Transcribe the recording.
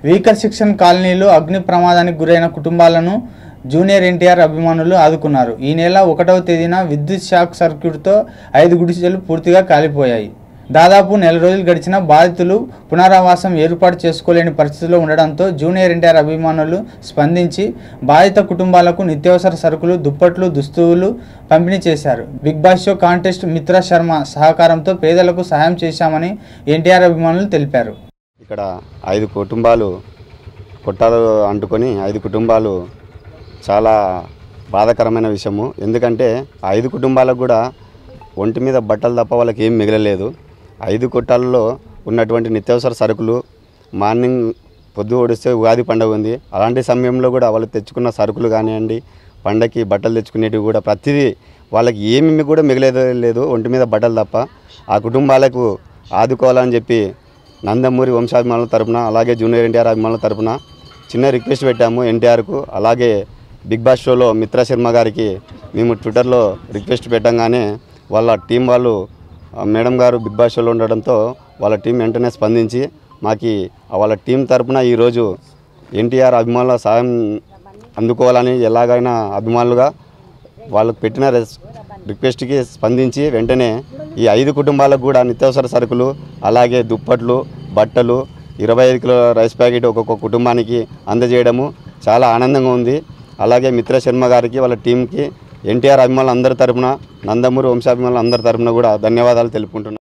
weaker శిక్షణ కాలనీలో అగ్ని ప్రమాదానికి గురైన కుటుంబాలను జూనియర్ ఎన్టీఆర్ అభిమానులు ఆదుకున్నారు ఈ నెల ఒకటవ తేదీన విద్యుత్ షాక్ సర్క్యూట్తో ఐదు గుడిసెలు పూర్తిగా కాలిపోయాయి దాదాపు నెల రోజులు గడిచిన బాధితులు పునరావాసం ఏర్పాటు చేసుకోలేని పరిస్థితిలో ఉండడంతో జూనియర్ ఎన్టీఆర్ అభిమానులు స్పందించి బాధిత కుటుంబాలకు నిత్యావసర సరుకులు దుప్పట్లు దుస్తువులు పంపిణీ చేశారు బిగ్ బాస్ షో కాంటెస్ట్ మిత్ర శర్మ సహకారంతో పేదలకు సహాయం చేశామని ఎన్టీఆర్ అభిమానులు తెలిపారు ఇక్కడ ఐదు కుటుంబాలు కొట్టాలు అంటుకొని ఐదు కుటుంబాలు చాలా బాధాకరమైన విషయము ఎందుకంటే ఆ ఐదు కుటుంబాలకు కూడా ఒంటి మీద బట్టలు తప్ప వాళ్ళకి ఏం మిగలలేదు ఐదు కొట్టాలలో ఉన్నటువంటి నిత్యావసర సరుకులు మార్నింగ్ పొద్దు ఒడిస్తే ఉగాది పండుగ ఉంది అలాంటి సమయంలో కూడా వాళ్ళు తెచ్చుకున్న సరుకులు కానివ్వండి పండగకి బట్టలు తెచ్చుకునేటివి కూడా ప్రతిదీ వాళ్ళకి ఏమేమి కూడా మిగలేదు లేదు ఒంటి మీద బట్టలు తప్ప ఆ కుటుంబాలకు ఆదుకోవాలని చెప్పి నందమూరి వంశాభిమానుల తరపున అలాగే జూనియర్ ఎన్టీఆర్ అభిమానుల తరపున చిన్న రిక్వెస్ట్ పెట్టాము ఎన్టీఆర్కు అలాగే బిగ్ బాస్ షోలో మిత్ర శర్మ గారికి మేము ట్విట్టర్లో రిక్వెస్ట్ పెట్టంగానే వాళ్ళ టీం వాళ్ళు ఆ మేడం గారు బిగ్ బాస్ షోలో ఉండడంతో వాళ్ళ టీం వెంటనే స్పందించి మాకి వాళ్ళ టీం తరపున ఈరోజు ఎన్టీఆర్ అభిమానుల సాయం అందుకోవాలని ఎలాగైనా అభిమానులుగా వాళ్ళకు పెట్టిన రెస్ రిక్వెస్ట్కి స్పందించి వెంటనే ఈ ఐదు కుటుంబాలకు కూడా నిత్యావసర సరుకులు అలాగే దుప్పట్లు బట్టలు ఇరవై ఐదు కిలో రైస్ ప్యాకెట్ ఒక్కొక్క కుటుంబానికి అందజేయడము చాలా ఆనందంగా ఉంది అలాగే మిత్ర శర్మ గారికి వాళ్ళ టీంకి ఎన్టీఆర్ అభిమానులు అందరి తరపున నందమూరి వంశాభిమానులు అందరి తరపున కూడా ధన్యవాదాలు తెలుపుకుంటున్నాను